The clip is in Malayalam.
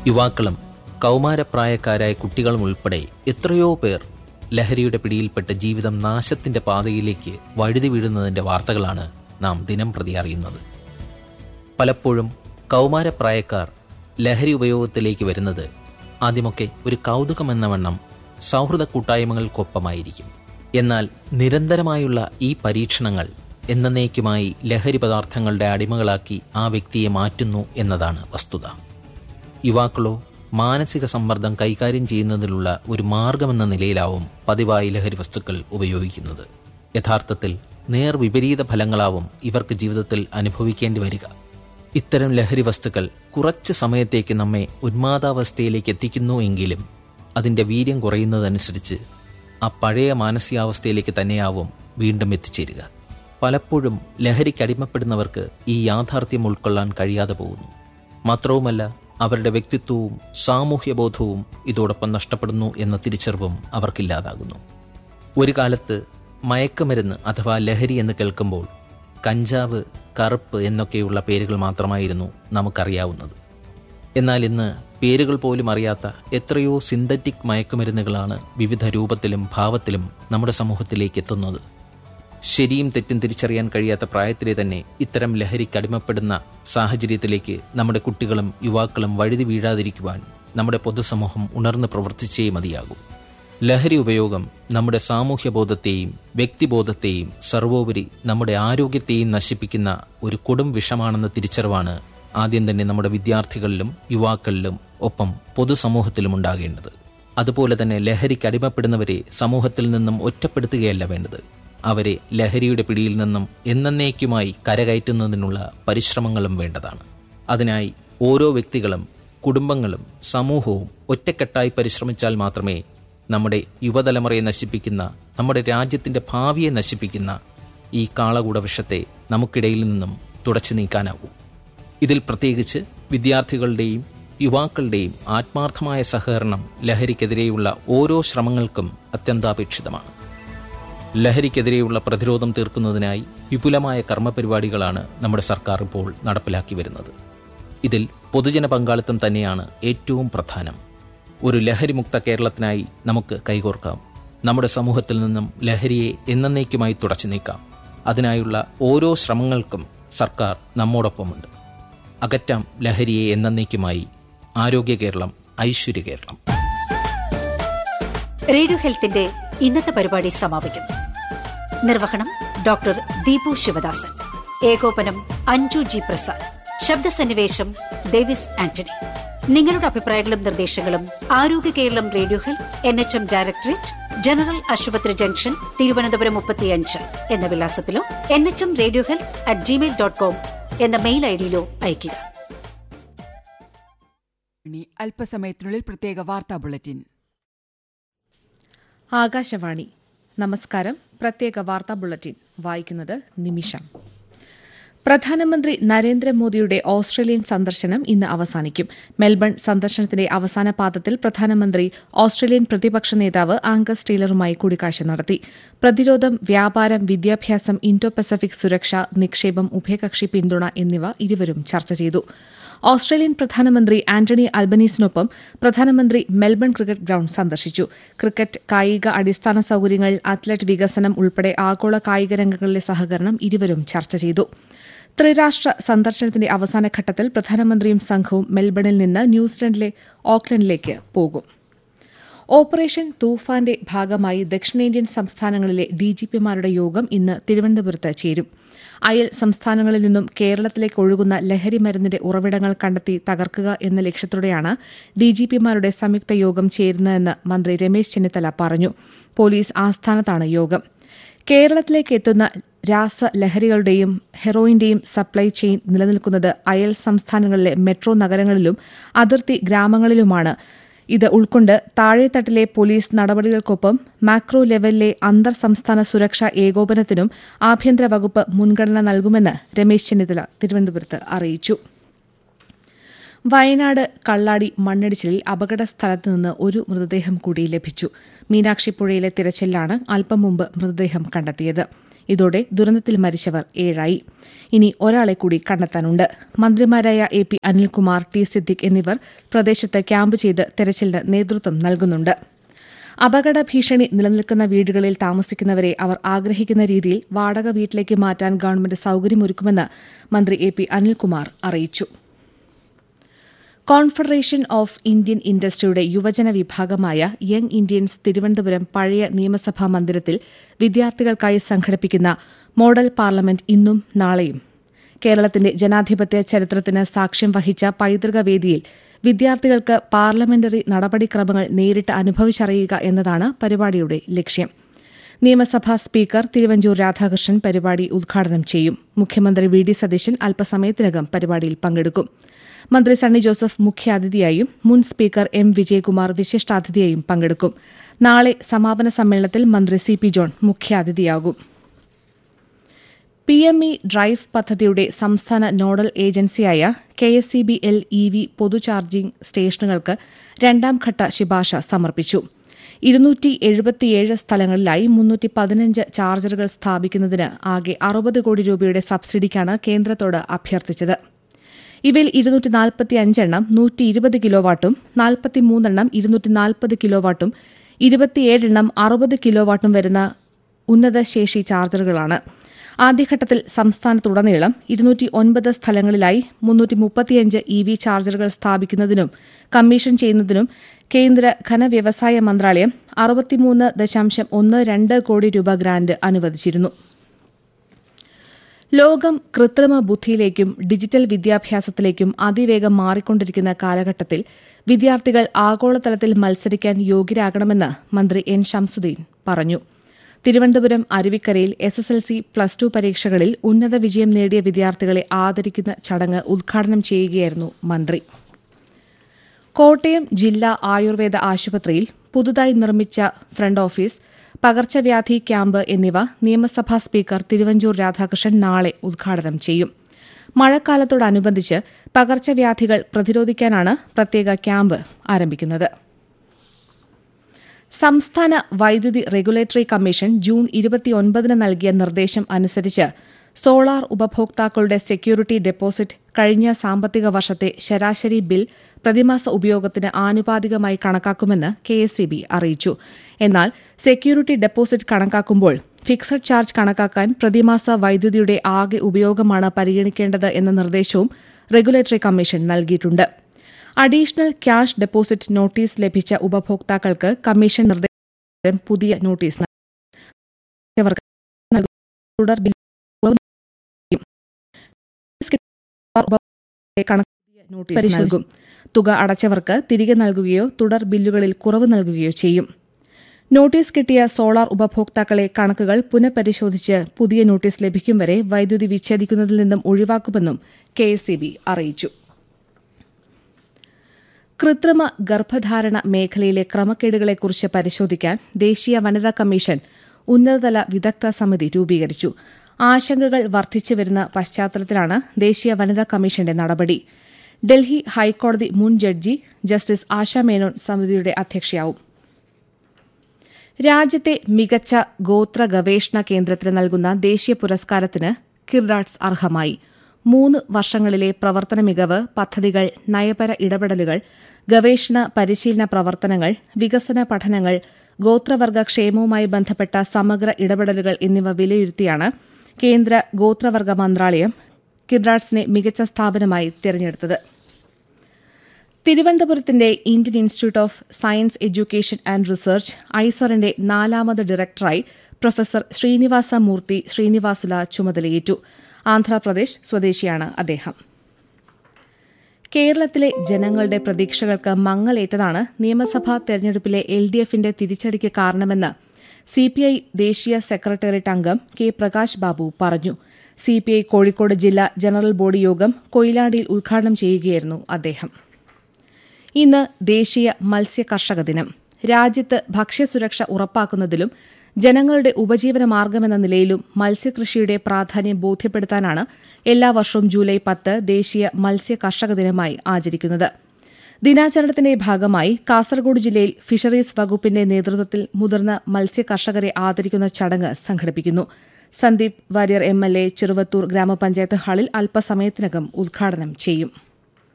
യുവാക്കളും കൗമാരപ്രായക്കാരായ കുട്ടികളും ഉൾപ്പെടെ എത്രയോ പേർ ലഹരിയുടെ പിടിയിൽപ്പെട്ട് ജീവിതം നാശത്തിന്റെ പാതയിലേക്ക് വഴുതി വീഴുന്നതിന്റെ വാർത്തകളാണ് നാം ദിനം പ്രതി അറിയുന്നത് പലപ്പോഴും കൗമാരപ്രായക്കാർ ലഹരി ഉപയോഗത്തിലേക്ക് വരുന്നത് ആദ്യമൊക്കെ ഒരു കൗതുകമെന്ന വണ്ണം സൗഹൃദ കൂട്ടായ്മകൾക്കൊപ്പമായിരിക്കും എന്നാൽ നിരന്തരമായുള്ള ഈ പരീക്ഷണങ്ങൾ എന്നേക്കുമായി ലഹരി പദാർത്ഥങ്ങളുടെ അടിമകളാക്കി ആ വ്യക്തിയെ മാറ്റുന്നു എന്നതാണ് വസ്തുത യുവാക്കളോ മാനസിക സമ്മർദ്ദം കൈകാര്യം ചെയ്യുന്നതിനുള്ള ഒരു മാർഗമെന്ന നിലയിലാവും പതിവായി ലഹരി വസ്തുക്കൾ ഉപയോഗിക്കുന്നത് യഥാർത്ഥത്തിൽ നേർ വിപരീത ഫലങ്ങളാവും ഇവർക്ക് ജീവിതത്തിൽ അനുഭവിക്കേണ്ടി വരിക ഇത്തരം ലഹരി വസ്തുക്കൾ കുറച്ച് സമയത്തേക്ക് നമ്മെ ഉന്മാദാവസ്ഥയിലേക്ക് എത്തിക്കുന്നു എങ്കിലും അതിൻ്റെ വീര്യം കുറയുന്നതനുസരിച്ച് ആ പഴയ മാനസികാവസ്ഥയിലേക്ക് തന്നെയാവും വീണ്ടും എത്തിച്ചേരുക പലപ്പോഴും ലഹരിക്ക് അടിമപ്പെടുന്നവർക്ക് ഈ യാഥാർത്ഥ്യം ഉൾക്കൊള്ളാൻ കഴിയാതെ പോകുന്നു മാത്രവുമല്ല അവരുടെ വ്യക്തിത്വവും സാമൂഹ്യബോധവും ഇതോടൊപ്പം നഷ്ടപ്പെടുന്നു എന്ന തിരിച്ചറിവും അവർക്കില്ലാതാകുന്നു ഒരു കാലത്ത് മയക്കുമരുന്ന് അഥവാ ലഹരി എന്ന് കേൾക്കുമ്പോൾ കഞ്ചാവ് കറുപ്പ് എന്നൊക്കെയുള്ള പേരുകൾ മാത്രമായിരുന്നു നമുക്കറിയാവുന്നത് എന്നാൽ ഇന്ന് പേരുകൾ പോലും അറിയാത്ത എത്രയോ സിന്തറ്റിക് മയക്കുമരുന്നുകളാണ് വിവിധ രൂപത്തിലും ഭാവത്തിലും നമ്മുടെ സമൂഹത്തിലേക്ക് എത്തുന്നത് ശരിയും തെറ്റും തിരിച്ചറിയാൻ കഴിയാത്ത പ്രായത്തിലെ തന്നെ ഇത്തരം ലഹരിക്ക് അടിമപ്പെടുന്ന സാഹചര്യത്തിലേക്ക് നമ്മുടെ കുട്ടികളും യുവാക്കളും വഴുതി വീഴാതിരിക്കുവാൻ നമ്മുടെ പൊതുസമൂഹം ഉണർന്ന് പ്രവർത്തിച്ചേ മതിയാകൂ ലഹരി ഉപയോഗം നമ്മുടെ സാമൂഹ്യബോധത്തെയും വ്യക്തിബോധത്തെയും സർവോപരി നമ്മുടെ ആരോഗ്യത്തെയും നശിപ്പിക്കുന്ന ഒരു കൊടും വിഷമാണെന്ന തിരിച്ചറിവാണ് ആദ്യം തന്നെ നമ്മുടെ വിദ്യാർത്ഥികളിലും യുവാക്കളിലും ഒപ്പം പൊതുസമൂഹത്തിലും ഉണ്ടാകേണ്ടത് അതുപോലെ തന്നെ ലഹരിക്ക് അടിമപ്പെടുന്നവരെ സമൂഹത്തിൽ നിന്നും ഒറ്റപ്പെടുത്തുകയല്ല വേണ്ടത് അവരെ ലഹരിയുടെ പിടിയിൽ നിന്നും എന്നേക്കുമായി കരകയറ്റുന്നതിനുള്ള പരിശ്രമങ്ങളും വേണ്ടതാണ് അതിനായി ഓരോ വ്യക്തികളും കുടുംബങ്ങളും സമൂഹവും ഒറ്റക്കെട്ടായി പരിശ്രമിച്ചാൽ മാത്രമേ നമ്മുടെ യുവതലമുറയെ നശിപ്പിക്കുന്ന നമ്മുടെ രാജ്യത്തിന്റെ ഭാവിയെ നശിപ്പിക്കുന്ന ഈ കാളകൂട വിഷത്തെ നമുക്കിടയിൽ നിന്നും തുടച്ചു നീക്കാനാവൂ ഇതിൽ പ്രത്യേകിച്ച് വിദ്യാർത്ഥികളുടെയും യുവാക്കളുടെയും ആത്മാർത്ഥമായ സഹകരണം ലഹരിക്കെതിരെയുള്ള ഓരോ ശ്രമങ്ങൾക്കും അത്യന്താപേക്ഷിതമാണ് ലഹരിക്കെതിരെയുള്ള പ്രതിരോധം തീർക്കുന്നതിനായി വിപുലമായ കർമ്മപരിപാടികളാണ് നമ്മുടെ സർക്കാർ ഇപ്പോൾ നടപ്പിലാക്കി വരുന്നത് ഇതിൽ പൊതുജന പങ്കാളിത്തം തന്നെയാണ് ഏറ്റവും പ്രധാനം ഒരു ലഹരിമുക്ത കേരളത്തിനായി നമുക്ക് കൈകോർക്കാം നമ്മുടെ സമൂഹത്തിൽ നിന്നും ലഹരിയെ എന്നേക്കുമായി തുടച്ചു നീക്കാം അതിനായുള്ള ഓരോ ശ്രമങ്ങൾക്കും സർക്കാർ നമ്മോടൊപ്പമുണ്ട് അകറ്റാം ലഹരിയെ എന്നേക്കുമായി ആരോഗ്യ കേരളം ഐശ്വര്യ കേരളം റേഡിയോ ഹെൽത്തിന്റെ ഇന്നത്തെ പരിപാടി സമാപിക്കുന്നു നിർവഹണം ഡോക്ടർ ദീപു ശിവദാസൻ ഏകോപനം അഞ്ജു ജി പ്രസാദ് ശബ്ദസന്നിവേശം ഡേവിസ് ആന്റണി നിങ്ങളുടെ അഭിപ്രായങ്ങളും നിർദ്ദേശങ്ങളും Arogya Keralam radio health N H M directorate general ആശുപത്രി ജംഗ്ഷൻ തിരുവനന്തപുരം മുപ്പത്തിയഞ്ച് എന്ന വിലാസത്തിലോ N H M radio health at gmail dot com എന്ന മെയിൽ ഐഡിയിലോ അയയ്ക്കുക ഇനി അല്പസമയത്തിനുള്ളിൽ പ്രത്യേക വാർത്താ ബുള്ളറ്റിൻ ആകാശവാണി നമസ്കാരം പ്രത്യേക വാർത്താ ബുള്ളറ്റിൻ വായിക്കുന്നത് നിമിഷ പ്രധാനമന്ത്രി നരേന്ദ്രമോദിയുടെ ഓസ്ട്രേലിയൻ സന്ദർശനം ഇന്ന് അവസാനിക്കും മെൽബൺ സന്ദർശനത്തിന്റെ അവസാന പാദത്തിൽ പ്രധാനമന്ത്രി ഓസ്ട്രേലിയൻ പ്രതിപക്ഷ നേതാവ് ആംഗസ് ടീലറുമായി കൂടിക്കാഴ്ച നടത്തി പ്രതിരോധം വ്യാപാരം വിദ്യാഭ്യാസം ഇൻഡോ പസഫിക് സുരക്ഷ നിക്ഷേപം ഉഭയകക്ഷി പിന്തുണ എന്നിവ ഇരുവരും ചർച്ച ചെയ്തു ഓസ്ട്രേലിയൻ പ്രധാനമന്ത്രി ആന്റണി അൽബനീസിനൊപ്പം പ്രധാനമന്ത്രി മെൽബൺ ക്രിക്കറ്റ് ഗ്രൌണ്ട് സന്ദർശിച്ചു ക്രിക്കറ്റ് കായിക അടിസ്ഥാന സൌകര്യങ്ങൾ അത്ലറ്റ് വികസനം ഉൾപ്പെടെ ആഗോള കായിക രംഗങ്ങളിലെ സഹകരണം ഇരുവരും ചർച്ച ചെയ്തു ത്രിരാഷ്ട്ര സന്ദർശനത്തിന്റെ അവസാന ഘട്ടത്തിൽ പ്രധാനമന്ത്രിയും സംഘവും മെൽബണിൽ നിന്ന് ന്യൂസിലൻഡിലെ ഓക്ലൻഡിലേക്ക് പോകും ഓപ്പറേഷൻ തൂഫാന്റെ ഭാഗമായി ദക്ഷിണേന്ത്യൻ സംസ്ഥാനങ്ങളിലെ ഡിജിപിമാരുടെ യോഗം ഇന്ന് തിരുവനന്തപുരത്ത് ചേരും അയൽ സംസ്ഥാനങ്ങളിൽ നിന്നും കേരളത്തിലേക്ക് ഒഴുകുന്ന ലഹരി മരുന്നിന്റെ ഉറവിടങ്ങൾ കണ്ടെത്തി തകർക്കുക എന്ന ലക്ഷ്യത്തോടെയാണ് ഡിജിപിമാരുടെ സംയുക്ത യോഗം ചേരുന്നതെന്ന് മന്ത്രി രമേശ് ചെന്നിത്തല പറഞ്ഞു പോലീസ് ആസ്ഥാനത്താണ് യോഗം കേരളത്തിലേക്ക് എത്തുന്ന രാസലഹരികളുടെയും ഹെറോയിന്റെയും സപ്ലൈ ചെയിൻ നിലനിൽക്കുന്നത് അയൽ സംസ്ഥാനങ്ങളിലെ മെട്രോ നഗരങ്ങളിലും അതിർത്തി ഗ്രാമങ്ങളിലുമാണ് ഇത് ഉൾക്കൊണ്ട് താഴെത്തട്ടിലെ പോലീസ് നടപടികൾക്കൊപ്പം മാക്രോ ലെവലിലെ അന്തർ സംസ്ഥാന സുരക്ഷാ ഏകോപനത്തിനും ആഭ്യന്തര വകുപ്പ് മുൻഗണന നൽകുമെന്ന് രമേശ് ചെന്നിത്തല തിരുവനന്തപുരത്ത് അറിയിച്ചു വയനാട് കള്ളാടി മണ്ണിടിച്ചിലിൽ അപകട സ്ഥലത്ത് നിന്ന് ഒരു മൃതദേഹം കൂടി ലഭിച്ചു മീനാക്ഷിപ്പുഴയിലെ തിരച്ചിലാണ് അല്പം മുമ്പ് മൃതദേഹം കണ്ടെത്തിയത് ഇതോടെ ദുരന്തത്തിൽ മരിച്ചവർ ഏഴായി ഇനി ഒരാളെ കൂടി കണ്ടെത്താനുണ്ട് മന്ത്രിമാരായ A P Anilkumar T Siddique എന്നിവർ പ്രദേശത്ത് ക്യാമ്പ് ചെയ്ത് തെരച്ചിലിന് നേതൃത്വം നൽകുന്നുണ്ട് അപകട ഭീഷണി നിലനിൽക്കുന്ന വീടുകളിൽ താമസിക്കുന്നവരെ അവർ ആഗ്രഹിക്കുന്ന രീതിയിൽ വാടക വീട്ടിലേക്ക് മാറ്റാൻ ഗവൺമെന്റ് സൌകര്യമൊരുക്കുമെന്ന് മന്ത്രി എ പി അനിൽകുമാർ അറിയിച്ചു കോൺഫെഡറേഷൻ ഓഫ് ഇന്ത്യൻ ഇൻഡസ്ട്രിയുടെ യുവജന വിഭാഗമായ യങ് ഇന്ത്യൻസ് തിരുവനന്തപുരം പഴയ നിയമസഭാ മന്ദിരത്തിൽ വിദ്യാർത്ഥികൾക്കായി സംഘടിപ്പിക്കുന്ന മോഡൽ പാർലമെന്റ് ഇന്നും നാളെയും കേരളത്തിന്റെ ജനാധിപത്യ ചരിത്രത്തിന് സാക്ഷ്യം വഹിച്ച പൈതൃക വേദിയിൽ വിദ്യാർത്ഥികൾക്ക് പാർലമെന്ററി നടപടിക്രമങ്ങൾ നേരിട്ട് അനുഭവിച്ചറിയുക എന്നതാണ് പരിപാടിയുടെ ലക്ഷ്യം നിയമസഭാ സ്പീക്കർ തിരുവഞ്ചൂർ രാധാകൃഷ്ണൻ പരിപാടി ഉദ്ഘാടനം ചെയ്യും മുഖ്യമന്ത്രി വി ഡി സതീശൻ അല്പസമയത്തിനകം പരിപാടിയിൽ പങ്കെടുക്കും മന്ത്രി സണ്ണി ജോസഫ് മുഖ്യാതിഥിയായും മുൻ സ്പീക്കർ എം വിജയകുമാർ വിശിഷ്ടാതിഥിയായും പങ്കെടുക്കും നാളെ സമാപന സമ്മേളനത്തിൽ മന്ത്രി സി പി ജോൺ മുഖ്യാതിഥിയാകും പി എം ഇ ഡ്രൈവ് പദ്ധതിയുടെ സംസ്ഥാന നോഡൽ ഏജൻസിയായ K S E B L E V പൊതു ചാർജിംഗ് സ്റ്റേഷനുകൾക്ക് രണ്ടാം ഘട്ട ശുപാർശ സമർപ്പിച്ചു ഇരുന്നൂറ്റി എഴുപത്തിയേഴ് സ്ഥലങ്ങളിലായി മുന്നൂറ്റി പതിനഞ്ച് ചാർജറുകൾ സ്ഥാപിക്കുന്നതിന് ആകെ അറുപത് കോടി രൂപയുടെ സബ്സിഡിക്കാണ് കേന്ദ്രത്തോട് അഭ്യർത്ഥിച്ചത് ഇവയിൽ ഇരുന്നൂറ്റി നാൽപ്പത്തി അഞ്ചെണ്ണം നൂറ്റി ഇരുപത് കിലോവാട്ടും നാൽപ്പത്തിമൂന്നെണ്ണം ഇരുന്നൂറ്റി നാൽപ്പത് കിലോവാട്ടും ഇരുപത്തിയേഴെണ്ണം അറുപത് കിലോവാട്ടും വരുന്ന ഉന്നത ശേഷി ചാർജറുകളാണ് ആദ്യഘട്ടത്തിൽ സംസ്ഥാനത്തുടനീളം ഇരുന്നൂറ്റി ഒൻപത് സ്ഥലങ്ങളിലായി മുന്നൂറ്റി മുപ്പത്തിയഞ്ച് ഇ വി ചാർജറുകൾ സ്ഥാപിക്കുന്നതിനും കമ്മീഷൻ ചെയ്യുന്നതിനും കേന്ദ്ര ഖനവ്യവസായ മന്ത്രാലയം അറുപത്തിമൂന്ന് ദശാംശം ഒന്ന് രണ്ട് കോടി രൂപ ഗ്രാന്റ് അനുവദിച്ചിരുന്നു ലോകം കൃത്രിമ ബുദ്ധിയിലേക്കും ഡിജിറ്റൽ വിദ്യാഭ്യാസത്തിലേക്കും അതിവേഗം മാറിക്കൊണ്ടിരിക്കുന്ന കാലഘട്ടത്തിൽ വിദ്യാർത്ഥികൾ ആഗോളതലത്തിൽ മത്സരിക്കാൻ യോഗ്യരാകണമെന്ന് മന്ത്രി എൻ ഷംസുദ്ദീൻ പറഞ്ഞു തിരുവനന്തപുരം അരുവിക്കരയിൽ S S L C plus two പരീക്ഷകളിൽ ഉന്നത വിജയം നേടിയ വിദ്യാർത്ഥികളെ ആദരിക്കുന്ന ചടങ്ങ് ഉദ്ഘാടനം ചെയ്യുകയായിരുന്നു മന്ത്രി കോട്ടയം ജില്ലാ ആയുർവേദ ആശുപത്രിയിൽ പുതുതായി നിർമ്മിച്ച ഫ്രണ്ട് ഓഫീസ് പകർച്ചവ്യാധി ക്യാമ്പ് എന്നിവ നിയമസഭാ സ്പീക്കർ തിരുവഞ്ചൂർ രാധാകൃഷ്ണൻ നാളെ ഉദ്ഘാടനം ചെയ്യും മഴക്കാലത്തോടനുബന്ധിച്ച് പകർച്ചവ്യാധികൾ പ്രതിരോധിക്കാനാണ് പ്രത്യേക ക്യാമ്പ് ആരംഭിക്കുന്നത് സംസ്ഥാന വൈദ്യുതി റെഗുലേറ്ററി കമ്മീഷൻ ജൂൺ ഇരുപത്തിയൊൻപതിന് നൽകിയ നിർദ്ദേശം അനുസരിച്ച് സോളാർ ഉപഭോക്താക്കളുടെ സെക്യൂരിറ്റി ഡെപ്പോസിറ്റ് കഴിഞ്ഞ സാമ്പത്തിക വർഷത്തെ ശരാശരി ബിൽ പ്രതിമാസ ഉപയോഗത്തിന് ആനുപാതികമായി കണക്കാക്കുമെന്ന് കെ അറിയിച്ചു എന്നാൽ സെക്യൂരിറ്റി ഡെപ്പോസിറ്റ് കണക്കാക്കുമ്പോൾ ഫിക്സഡ് ചാർജ് കണക്കാക്കാൻ പ്രതിമാസ വൈദ്യുതിയുടെ ആകെ ഉപയോഗമാണ് പരിഗണിക്കേണ്ടത് എന്ന നിർദ്ദേശവും റെഗുലേറ്ററി കമ്മീഷൻ നൽകിയിട്ടുണ്ട് അഡീഷണൽ ക്യാഷ് ഡെപ്പോസിറ്റ് നോട്ടീസ് ലഭിച്ച ഉപഭോക്താക്കൾക്ക് കമ്മീഷൻ നിർദ്ദേശം പുതിയ നോട്ടീസ് നൽകിയവർക്ക് തുടർ ബിൽ നോട്ടീസ് നൽകും തുക അടച്ചവർക്ക് തിരികെ നൽകുകയോ തുടർ ബില്ലുകളിൽ കുറവ് നൽകുകയോ ചെയ്യും നോട്ടീസ് കിട്ടിയ സോളാർ ഉപഭോക്താക്കളെ കണക്കുകൾ പുനഃപരിശോധിച്ച് പുതിയ നോട്ടീസ് ലഭിക്കും വരെ വൈദ്യുതി വിച്ഛേദിക്കുന്നതിൽ നിന്നും ഒഴിവാക്കുമെന്നും കെ അറിയിച്ചു കൃത്രിമ ഗർഭധാരണ മേഖലയിലെ ക്രമക്കേടുകളെക്കുറിച്ച് പരിശോധിക്കാൻ ദേശീയ വനിതാ കമ്മീഷൻ ഉന്നതതല വിദഗ്ധ സമിതി രൂപീകരിച്ചു ആശങ്കകൾ വർദ്ധിച്ചുവരുന്ന പശ്ചാത്തലത്തിലാണ് ദേശീയ വനിതാ കമ്മീഷന്റെ നടപടി ഡൽഹി ഹൈക്കോടതി മുൻ ജഡ്ജി ജസ്റ്റിസ് ആശ മേനോൻ സമിതിയുടെ അധ്യക്ഷയാവും രാജ്യത്തെ മികച്ച ഗോത്ര ഗവേഷണ കേന്ദ്രത്തിന് നൽകുന്ന ദേശീയ പുരസ്കാരത്തിന് കിർഡാട്സ് അർഹമായി മൂന്ന് വർഷങ്ങളിലെ പ്രവർത്തന മികവ് പദ്ധതികൾ നയപര ഇടപെടലുകൾ ഗവേഷണ പരിശീലന പ്രവർത്തനങ്ങൾ വികസന പഠനങ്ങൾ ഗോത്രവർഗ ക്ഷേമവുമായി ബന്ധപ്പെട്ട സമഗ്ര ഇടപെടലുകൾ എന്നിവ വിലയിരുത്തിയാണ് കേന്ദ്ര ഗോത്രവർഗ മന്ത്രാലയം കിർഡാട്സിനെ മികച്ച സ്ഥാപനമായി തിരഞ്ഞെടുത്തത് തിരുവനന്തപുരത്തിന്റെ Indian institute of science education and research ഐസറിന്റെ നാലാമത് ഡയറക്ടറായി പ്രൊഫസർ ശ്രീനിവാസ മൂർത്തി ശ്രീനിവാസുല ചുമതലയേറ്റു ആന്ധ്രാപ്രദേശ് സ്വദേശിയാണ് അദ്ദേഹം കേരളത്തിലെ ജനങ്ങളുടെ പ്രതീക്ഷകൾക്ക് മങ്ങലേറ്റതാണ് നിയമസഭാ തെരഞ്ഞെടുപ്പിലെ എൽ ഡി എഫിന്റെ തിരിച്ചടിക്ക് കാരണമെന്ന് സിപിഐ ദേശീയ സെക്രട്ടേറിയറ്റ് അംഗം കെ പ്രകാശ് ബാബു പറഞ്ഞു സിപിഐ കോഴിക്കോട് ജില്ലാ ജനറൽ ബോഡി യോഗം കൊയിലാണ്ടിയിൽ ഉദ്ഘാടനം ചെയ്യുകയായിരുന്നു അദ്ദേഹം ഇന്ന് ദേശീയ മത്സ്യ കർഷക ദിനം രാജ്യത്ത് ഭക്ഷ്യസുരക്ഷ ഉറപ്പാക്കുന്നതിലും ജനങ്ങളുടെ ഉപജീവന മാർഗമെന്ന നിലയിലും മത്സ്യകൃഷിയുടെ പ്രാധാന്യം ബോധ്യപ്പെടുത്താനാണ് എല്ലാ വർഷവും ജൂലൈ പത്ത് ദേശീയ മത്സ്യ കർഷക ദിനമായി ആചരിക്കുന്നത് ദിനാചരണത്തിന്റെ ഭാഗമായി കാസർഗോഡ് ജില്ലയിൽ ഫിഷറീസ് വകുപ്പിന്റെ നേതൃത്വത്തിൽ മുതിർന്ന മത്സ്യ കർഷകരെ ആദരിക്കുന്ന ചടങ്ങ് സംഘടിപ്പിക്കുന്നു Sandeep Warrier M L A Cheruvathur ഗ്രാമപഞ്ചായത്ത് ഹാളിൽ അല്പസമയത്തിനകം ഉദ്ഘാടനം ചെയ്യും